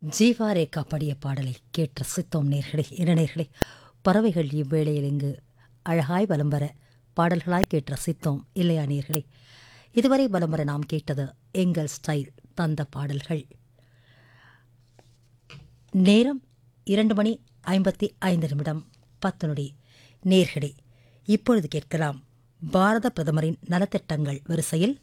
ஜீவா ரேகா பாடிய பாடலை கேட்ட சித்தோம் நேர்களே இளநேர்களே பறவைகள் இவ்வேளையில் இங்கு அழகாய் வலம் வர பாடல்களாய் கேட்ட சித்தோம் இல்லையா நேர்களே இதுவரை வலம் வர நாம் கேட்டது எங்கள் ஸ்டைல் தந்த பாடல்கள் நேரம் இரண்டு மணி ஐம்பத்தி ஐந்து நிமிடம் பத்து நொடி நேர்களே இப்பொழுது கேட்கலாம் பாரத பிரதமரின் நலத்திட்டங்கள் வரிசையில்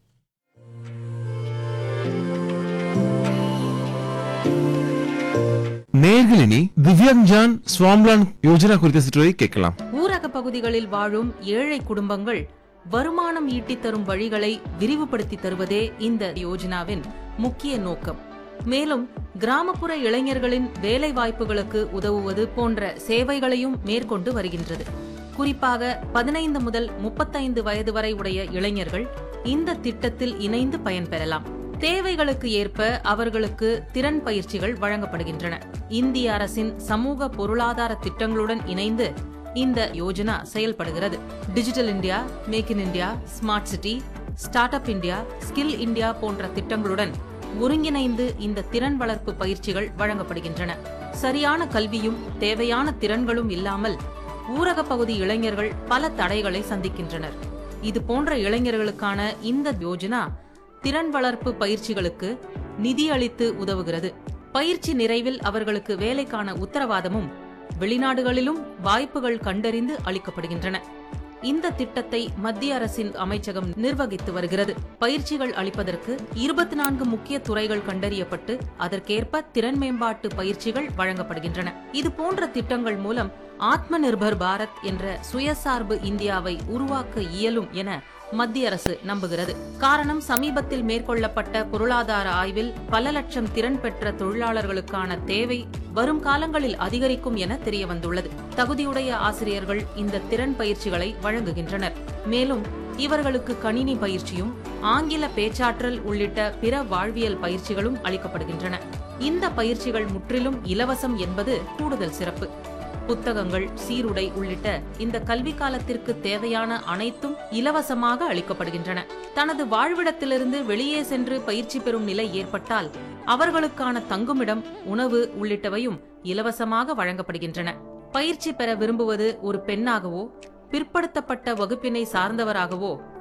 நேர்களினி திவ்யாங் ஜான் ஸ்வாம்லான் யோஜனா குறித்த சிற்றுரை கேட்கலாம் ஊரக பகுதிகளில் வாழும் ஏழை குடும்பங்கள் வருமானம் ஈட்டித் தரும் வழிகளை விரிவுபடுத்தி தருவதே இந்த யோஜனாவின் முக்கிய நோக்கம் மேலும் கிராமப்புற இளைஞர்களின் வேலை வாய்ப்புகளுக்கு உதவுவது போன்ற சேவைகளையும் மேற்கொண்டு வருகின்றது குறிப்பாக பதினைந்து முதல் முப்பத்தைந்து வயது வரை உடைய இளைஞர்கள் இந்த திட்டத்தில் இணைந்து பயன்பெறலாம் தேவைகளுக்கு ஏற்ப அவர்களுக்கு திறன் பயிற்சிகள் வழங்கப்படுகின்றன இந்திய அரசின் சமூக பொருளாதார திட்டங்களுடன் இணைந்து இந்த யோஜனா செயல்படுகிறது digital India make in India smart city start up India skill India போன்ற திட்டங்களுடன் ஒருங்கிணைந்து இந்த திறன் வளர்ப்பு பயிற்சிகள் வழங்கப்படுகின்றன சரியான கல்வியும் தேவையான திறன்களும் இல்லாமல் ஊரக பகுதி இளைஞர்கள் பல தடைகளை சந்திக்கின்றனர் இது போன்ற இளைஞர்களுக்கான இந்த யோஜனா திறன் வளர்ப்பு பயிற்சிகளுக்கு நிதி அளித்து உதவுகிறது பயிற்சி நிறைவில் அவர்களுக்கு வேலைக்கான உத்தரவாதமும் வெளிநாடுகளிலும் வாய்ப்புகள் கண்டறிந்து அளிக்கப்படுகின்றன இந்த திட்டத்தை மத்திய அரசின் அமைச்சகம் நிர்வகித்து வருகிறது பயிற்சிகள் அளிப்பதற்கு இருபத்தி நான்கு முக்கிய துறைகள் கண்டறியப்பட்டு அதற்கேற்ப திறன் மேம்பாட்டு பயிற்சிகள் வழங்கப்படுகின்றன இது போன்ற திட்டங்கள் மூலம் ஆத்ம நிர்பர் பாரத் என்ற சுயசார்பு இந்தியாவை உருவாக்க இயலும் என மத்திய அரசு நம்புகிறது காரணம் சமீபத்தில் மேற்கொள்ளப்பட்ட பொருளாதார ஆய்வில் பல லட்சம் திறன் பெற்ற தொழிலாளர்களுக்கான தேவை வரும் காலங்களில் அதிகரிக்கும் என தெரிய வந்துள்ளது தகுதியுடைய ஆசிரியர்கள் இந்த திறன் பயிற்சிகளை வழங்குகின்றனர் மேலும் இவர்களுக்கு கணினி பயிற்சியும் ஆங்கில பேச்சாற்றல் உள்ளிட்ட பிற வாழ்வியல் பயிற்சிகளும் அளிக்கப்படுகின்றன இந்த பயிற்சிகள் முற்றிலும் இலவசம் என்பது கூடுதல் சிறப்பு புத்தகங்கள் சீருடை உள்ளிட்ட இந்த கல்வி காலத்திற்கு தேவையான அனைத்தும் இலவசமாக அளிக்கப்படுகின்றன தனது வாழ்விடத்திலிருந்து வெளியே சென்று பயிற்சி பெறும் நிலை ஏற்பட்டால் அவர்களுக்கான தங்குமிடம் உணவு உள்ளிட்டவையும் இலவசமாக வழங்கப்படுகின்றன பயிற்சி பெற விரும்புவது ஒரு பெண்ணாகவோ பிற்படுத்தப்பட்ட வகுப்பினை சார்ந்தவராகவோ